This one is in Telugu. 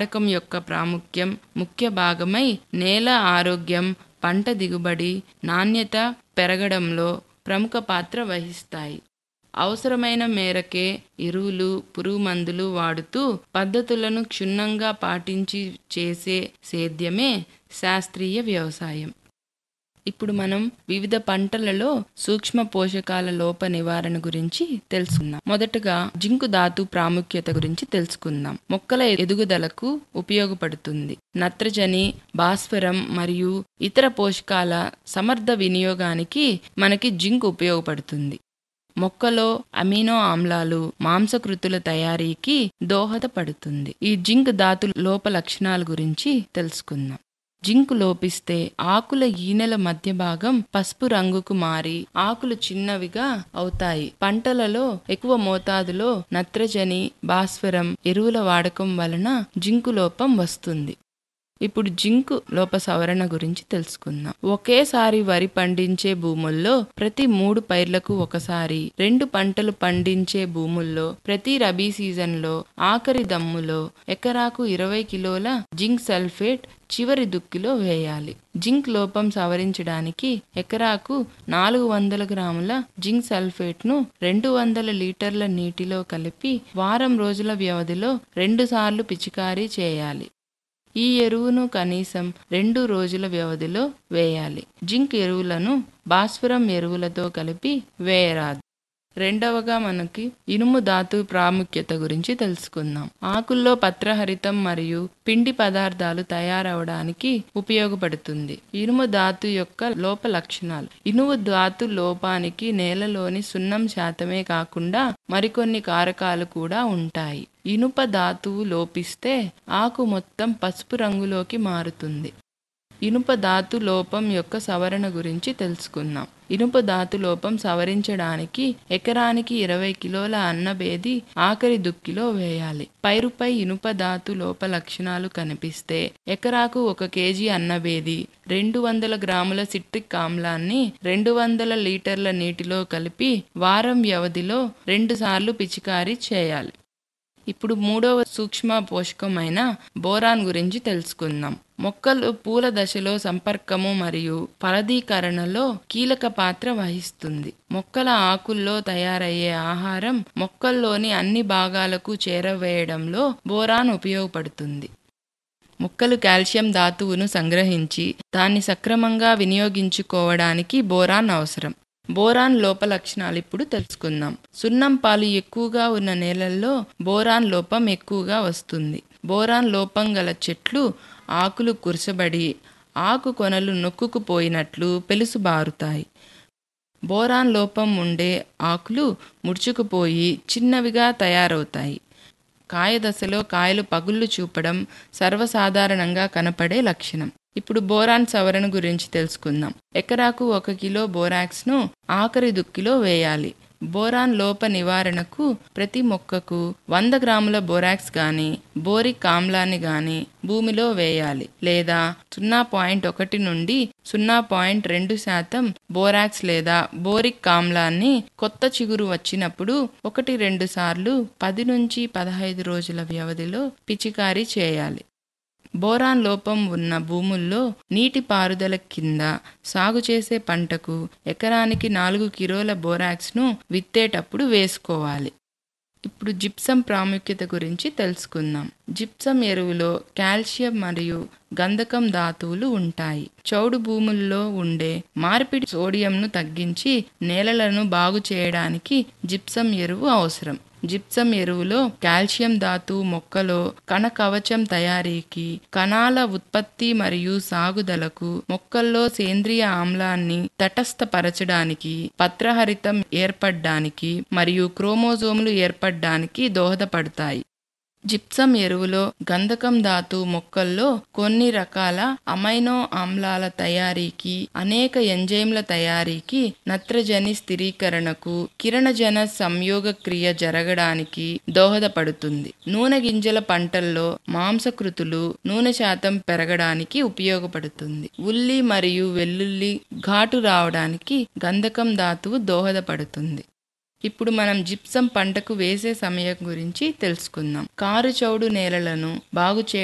వాడకం యొక్క ప్రాముఖ్యం ముఖ్య భాగమై నేల ఆరోగ్యం పంట దిగుబడి నాణ్యత పెరగడంలో ప్రముఖ పాత్ర వహిస్తాయి అవసరమైన మేరకే ఎరువులు పురుగు మందులు వాడుతూ పద్ధతులను క్షుణ్ణంగా పాటించి చేసే సేద్యమే శాస్త్రీయ వ్యవసాయం ఇప్పుడు మనం వివిధ పంటలలో సూక్ష్మ పోషకాల లోప నివారణ గురించి తెలుసుకుందాం మొదటగా జింకు ధాతు ప్రాముఖ్యత గురించి తెలుసుకుందాం మొక్కల ఎదుగుదలకు ఉపయోగపడుతుంది నత్రజని భాస్వరం మరియు ఇతర పోషకాల సమర్థ వినియోగానికి మనకి జింక్ ఉపయోగపడుతుంది మొక్కలో అమినో ఆమ్లాలు మాంసకృతుల తయారీకి దోహదపడుతుంది ఈ జింక్ ధాతు లోప లక్షణాల గురించి తెలుసుకుందాం జింక్ లోపిస్తే ఆకుల ఈనెల మధ్య భాగం పసుపు రంగుకు మారి ఆకులు చిన్నవిగా అవుతాయి పంటలలో ఎక్కువ మోతాదులో నత్రజని భాస్వరం ఎరువుల వాడకం వలన జింకు లోపం వస్తుంది ఇప్పుడు జింకు లోప సవరణ గురించి తెలుసుకుందాం ఒకేసారి వరి పండించే భూముల్లో ప్రతి మూడు పైర్లకు ఒకసారి రెండు పంటలు పండించే భూముల్లో ప్రతి రబీ సీజన్లో ఆఖరి దమ్ములో ఎకరాకు ఇరవై కిలోల జింక్ సల్ఫేట్ చివరి దుక్కిలో వేయాలి జింక్ లోపం సవరించడానికి ఎకరాకు నాలుగు వందల గ్రాముల జింక్ సల్ఫేట్ ను రెండు వందల లీటర్ల నీటిలో కలిపి వారం రోజుల వ్యవధిలో రెండు సార్లు పిచికారీ చేయాలి ఈ ఎరువును కనీసం రెండు రోజుల వ్యవధిలో వేయాలి జింక్ ఎరువులను భాస్వరం ఎరువులతో కలిపి వేయరాదు రెండవగా మనకి ఇనుము ధాతు ప్రాముఖ్యత గురించి తెలుసుకుందాం ఆకుల్లో పత్రహరితం మరియు పిండి పదార్థాలు తయారవడానికి ఉపయోగపడుతుంది ఇనుము ధాతు యొక్క లోప లక్షణాలు ఇనుము ధాతు లోపానికి నేలలోని సున్నం శాతమే కాకుండా మరికొన్ని కారకాలు కూడా ఉంటాయి ఇనుప ధాతువు లోపిస్తే ఆకు మొత్తం పసుపు రంగులోకి మారుతుంది ఇనుప ధాతు లోపం యొక్క సవరణ గురించి తెలుసుకుందాం ఇనుప ధాతు లోపం సవరించడానికి ఎకరానికి ఇరవై కిలోల అన్నబేది ఆఖరి దుక్కిలో వేయాలి పైరుపై ఇనుప ధాతు లోప లక్షణాలు కనిపిస్తే ఎకరాకు ఒక కేజీ అన్నబేది రెండు వందల గ్రాముల సిట్రిక్ ఆమ్లాన్ని రెండు వందల లీటర్ల నీటిలో కలిపి వారం వ్యవధిలో రెండు సార్లు పిచికారీ చేయాలి ఇప్పుడు మూడవ సూక్ష్మ పోషకమైన బోరాన్ గురించి తెలుసుకుందాం మొక్కలు పూల దశలో సంపర్కము మరియు ఫలదీకరణలో కీలక పాత్ర వహిస్తుంది మొక్కల ఆకుల్లో తయారయ్యే ఆహారం మొక్కల్లోని అన్ని భాగాలకు చేరవేయడంలో బోరాన్ ఉపయోగపడుతుంది మొక్కలు కాల్షియం ధాతువును సంగ్రహించి దాన్ని సక్రమంగా వినియోగించుకోవడానికి బోరాన్ అవసరం బోరాన్ లోప లక్షణాలు ఇప్పుడు తెలుసుకుందాం సున్నం పాలు ఎక్కువగా ఉన్న నేలల్లో బోరాన్ లోపం ఎక్కువగా వస్తుంది బోరాన్ లోపం గల చెట్లు ఆకులు కురసబడి ఆకు కొనలు నొక్కుకుపోయినట్లు పెలుసు బారుతాయి బోరాన్ లోపం ఉండే ఆకులు ముడుచుకుపోయి చిన్నవిగా తయారవుతాయి కాయ దశలో కాయలు పగుళ్ళు చూపడం సర్వసాధారణంగా కనపడే లక్షణం ఇప్పుడు బోరాన్ సవరణ గురించి తెలుసుకుందాం ఎకరాకు ఒక కిలో బోరాక్స్ను ఆఖరి దుక్కిలో వేయాలి బోరాన్ లోప నివారణకు ప్రతి మొక్కకు వంద గ్రాముల బోరాక్స్ గాని బోరిక్ ఆమ్లాన్ని గాని భూమిలో వేయాలి లేదా సున్నా పాయింట్ ఒకటి నుండి సున్నా పాయింట్ రెండు శాతం బోరాక్స్ లేదా బోరిక్ ఆమ్లాన్ని కొత్త చిగురు వచ్చినప్పుడు ఒకటి రెండు సార్లు పది నుంచి పదహైదు రోజుల వ్యవధిలో పిచికారీ చేయాలి బోరాన్ లోపం ఉన్న భూముల్లో నీటి పారుదల కింద సాగు చేసే పంటకు ఎకరానికి నాలుగు కిలోల బోరాక్స్ను విత్తేటప్పుడు వేసుకోవాలి ఇప్పుడు జిప్సం ప్రాముఖ్యత గురించి తెలుసుకుందాం జిప్సం ఎరువులో కాల్షియం మరియు గంధకం ధాతువులు ఉంటాయి చౌడు భూముల్లో ఉండే మార్పిడి సోడియంను తగ్గించి నేలలను బాగు చేయడానికి జిప్సం ఎరువు అవసరం జిప్సం ఎరువులో కాల్షియం ధాతువు మొక్కలో కణ కవచం తయారీకి కణాల ఉత్పత్తి మరియు సాగుదలకు మొక్కల్లో సేంద్రియ ఆమ్లాన్ని తటస్థపరచడానికి పత్రహరితం ఏర్పడ్డానికి మరియు క్రోమోజోములు ఏర్పడ్డానికి దోహదపడతాయి జిప్సం ఎరువులో గంధకం ధాతు మొక్కల్లో కొన్ని రకాల అమైనో ఆమ్లాల తయారీకి అనేక ఎంజైమ్ల తయారీకి నత్రజని స్థిరీకరణకు కిరణజన సంయోగ క్రియ జరగడానికి దోహదపడుతుంది నూనె గింజల పంటల్లో మాంసకృతులు నూనె శాతం పెరగడానికి ఉపయోగపడుతుంది ఉల్లి మరియు వెల్లుల్లి ఘాటు రావడానికి గంధకం ధాతువు దోహదపడుతుంది ఇప్పుడు మనం జిప్సం పంటకు వేసే సమయం గురించి తెలుసుకుందాం కారు చౌడు నేలలను బాగు